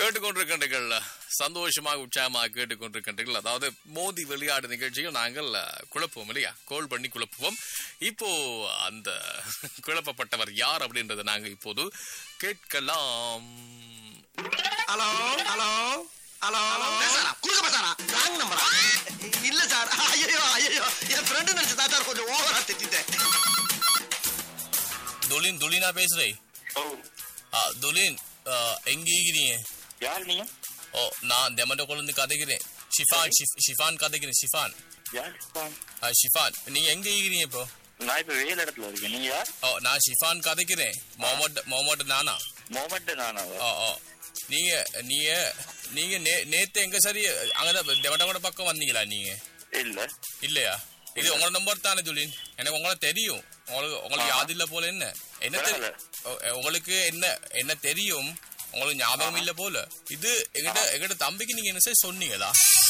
கேட்டுக்கொண்டிருக்கின்றீர்கள் சந்தோஷமாக உற்சாகமாக கேட்டுக்கொண்டிருக்கின்றீர்கள் அதாவது மோதி விளையாடு நிகழ்ச்சியில் நாங்கள் குழப்புவோம் இல்லையா கோல் பண்ணி குழப்புவோம் இப்போ அந்த குழப்பப்பட்டவர் யார் அப்படின்றத நாங்க இப்போது கேட்கலாம் ஹலோ ஹலோ ஹலோ பேசாரா குறுக்க பேசாரா ராங் நம்பரா இல்ல சார் ஐயோ ஐயோ என் ஃப்ரெண்டு நினைச்சு தான் சார் கொஞ்சம் ஓவரா திட்டிட்டேன் துலின் துலினா பேசுறேன் ஓ துலின் எங்க இருக்கிறீங்க யார் நீங்க ஓ நான் தெமண்ட கொண்டு கதைக்கிறேன் ஷிஃபான் ஷிஃப்- ஷிஃபான் கதைக்கிறேன் ஷிஃபான் யார் ஷிஃபான்? ஆ, ஷிஃபான் நீங்க எங்க இருக்கிறீங்க இப்போ நான் இப்ப வேலை இடத்துல இருக்கேன் நீங்க யார் ஓ நான் ஷிஃபான் கதைக்கிறேன் முகமது முகமது நானா மொமெண்ட் நானாவா ஓ ஓ நீங்க நீங்க நீங்க நே- நேத்து எங்க சரி அங்கதான் தெவட்டகோட பக்கம் வந்தீங்களா நீங்க இல்ல இல்லையா இது உங்களோட நம்பர் தானே ஜுலின் எனக்கு உங்களை தெரியும் உங்களுக்கு உங்களுக்கு ஆ. யாது இல்ல போல என்ன என்ன தெரி- பரவாயில்ல. ஓ, உங்களுக்கு என்ன என்ன தெரியும் உங்களுக்கு ஞாபகம் இல்ல போல இது எங்கிட்ட எங்கிட்ட தம்பிக்கு நீங்க என்ன சரி சொன்னீங்களா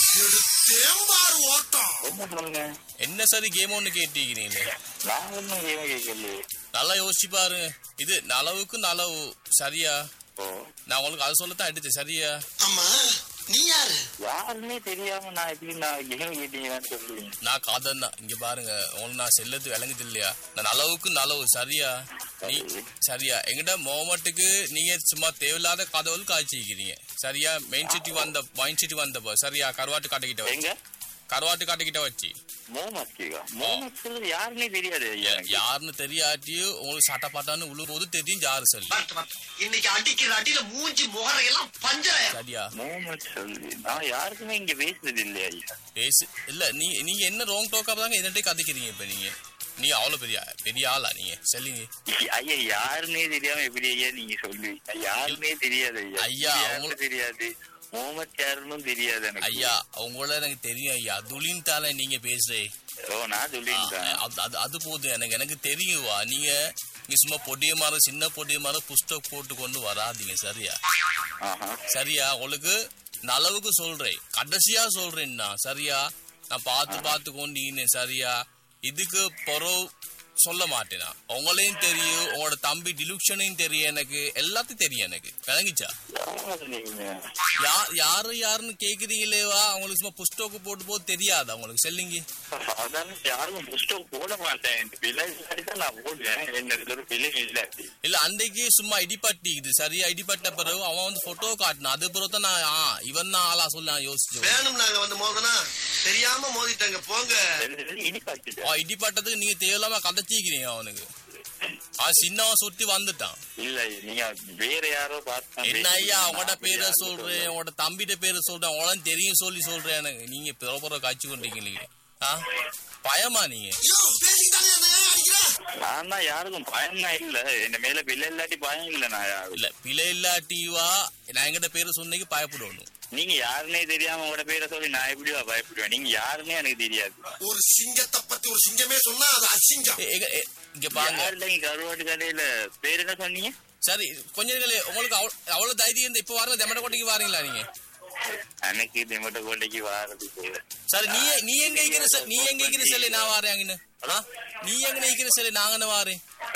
தேம்பாறு ஓட்டம் என்ன சொல்லுங்க என்ன சரி கேம் ஒன்று கேட்டீங்களே நான் ஒன்னும் கேம கேட்கலையே நல்லா யோசிச்சு பாருங்க இது நலவுக்கு நலவு சரியா ஓ நான் உங்களுக்கு அது சொல்லத்தான் எடுத்தேன் சரியா ஆமா நீ யாரு யாருன்னே தெரியாம நான் எப்படி நான் கேம் கேட்டீங்கன்னு சொல்லுவீங்க நான் காதல் தான் இங்க பாருங்க உங்களுக்கு நான் செல்லது விளங்குது இல்லையா நான் நலவுக்கு நலவு சரியா நீ சரியா எங்கிட்ட மோமட்டுக்கு நீங்க சும்மா தேவையில்லாத கதவுகள் காய்ச்சிக்கிறீங்க சரியா மெயின் சிட்டி வந்த மைன் சிட்டி வந்தப்போ சரியா கருவாட்டு காட்டுக்கிட்ட வச்சு எங்க கருவாட்டு காட்டுக்கிட்ட வச்சு மோமத் கேக்கா மோமத் சொல்றது யாருன்னே தெரியாது யா- எனக்கு யாருன்னு தெரியாட்டியும் உங்களுக்கு சட்ட பாட்டான்னு உழும்போது தெரியும் யாரு சொல்லி வரட்டு வரட்டு இன்னைக்கு அடிக்கிற அடியில மூஞ்சி முகரையெல்லாம் பஞ்சராயிரம் சரியா மோமத் சொல்லு நான் யாருக்குமே இங்க பேசுறது இல்லையா ஐயா பேசு இல்ல நீ நீங்க என்ன ரோங் டோக்கா தாங்க என்னட்டே கதைக்கிறீங்க இப்ப நீங்க நீங்க அவ்வளவு பெரிய பெரிய ஆளா நீங்க சொல்லுங்க ஐயா யாருன்னே தெரியாம எப்படி ஐயா நீங்க சொல்லுவீங்க யாருன்னே தெரியாது ஐயா ஐயா, யாருன்னு அவங்களுக்கு- தெரியாது மோமத் யாருன்னு தெரியாது எனக்கு ஐயா உங்கள எனக்கு தெரியும் ஐயா துலின் தால நீங்க பேசுறே ஓ நான் சொல்லிட்டேன் அது அது அது போதும் எனக்கு எனக்கு தெரியுவா நீங்க நீங்க சும்மா பொடிய மாற சின்ன பொடிய மாற புஸ்தகம் போட்டு கொண்டு வராதீங்க சரியா ஆஹா சரியா உங்களுக்கு நலவுக்கு சொல்றேன் கடைசியா சொல்றேன்னா சரியா நான் பார்த்து பார்த்து கொண்டீங்க சரியா இதுக்கு பொறவு சொல்ல மாட்டேனா உங்களையும் தெரியும் உங்களோட தம்பி டிலுக்ஷனையும் தெரியும் எனக்கு எல்லாத்தையும் தெரியும் எனக்கு விளங்கிச்சா யாரு நீங்க யார் யாரு யாருன்னு கேக்குறீங்களேவா அவங்களுக்கு சும்மா புஸ்தகம் போட்டு போது தெரியாதா உங்களுக்கு செல்லுங்க சாதாரண யாரும் புஸ்தகம் போட மாட்டேன் இந்த பிள்ளை இல்லாட்டி தான் நான் போடுவேன் என்னது ஒரு பிள்ளை இல்லாட்டி இல்ல அன்றைக்கு சும்மா இடிப்பட்டி இது சரியா இடிப்பட்ட பிறகு அவன் வந்து போட்டோ காட்டினான் அது பிறகு தான் நான் ஆ, இவன் தான் ஆளா சொல்ல நான் யோசிச்சோம் வேணும் நாங்க வந்து மோதனா தெரியாம மோதிட்டாங்க போங்க இனி காட்டுது ஆ, இடிப்பட்டதுக்கு நீங்க தேவையில்லாம கதைச்சிக்கிறீங்க அவனுக்கு அவன் சின்னவன் சுட்டி வந்துட்டான் இல்ல நீங்க வேற யாரோ பார்த்து என்ன ஐயா அவங்களோட பேரை சொல்றேன் உங்களோட தம்பிட்ட பேரை சொல்றேன் அவங்களும் தெரியும் சொல்லி சொல்றேன் எனக்கு நீங்க பிற பிற காய்ச்சி கொண்டீங்க நீங்க ஆ பயமா நீங்க ஐயோ பேசிக்கிட்டாங்க என்ன அடிக்கிற நான் தான் யாருக்கும் பயம் தான் இல்ல என்ன மேல பிள்ளை இல்லாட்டி பயம் இல்ல நான் யாரும் இல்ல பிழை இல்லாட்டிவா நான் எங்கிட்ட பேரை சொன்னீங்க பயப்படணும் நீங்க யாருன்னே தெரியாம உங்களோட பேரை சொல்லி நான் எப்படிவா பயப்படுவேன் நீங்க யாருன்னே எனக்கு தெரியாது ஒரு சிங்கத்தை பத்தி ஒரு சிங்கமே சொன்னா அது அசிங்கம் ஏ, எங்க- ஏ, இங்க பாருங்க யாருல இங்க கருவாட்டு கடையில பேர் என்ன சொன்னீங்க சரி கொஞ்ச நேரங்களே உங்களுக்கு அவ்வளவு அவ்வளவு தைரியம் இருந்தா இப்ப வாருங்க தெமட கோட்டைக்கு வாரீங்களா நீங்க அன்னைக்கு திமட்ட கோட்டைக்கு வாரது போல சரி நீ நீ எங்க இருக்கிற செல் நீ எங்க இருக்கிற செல்லை நான் வாரேன் அங்கன்னு ஆ? நீ எங்க நிக்கிற செல்லை நாங்க வாரேன்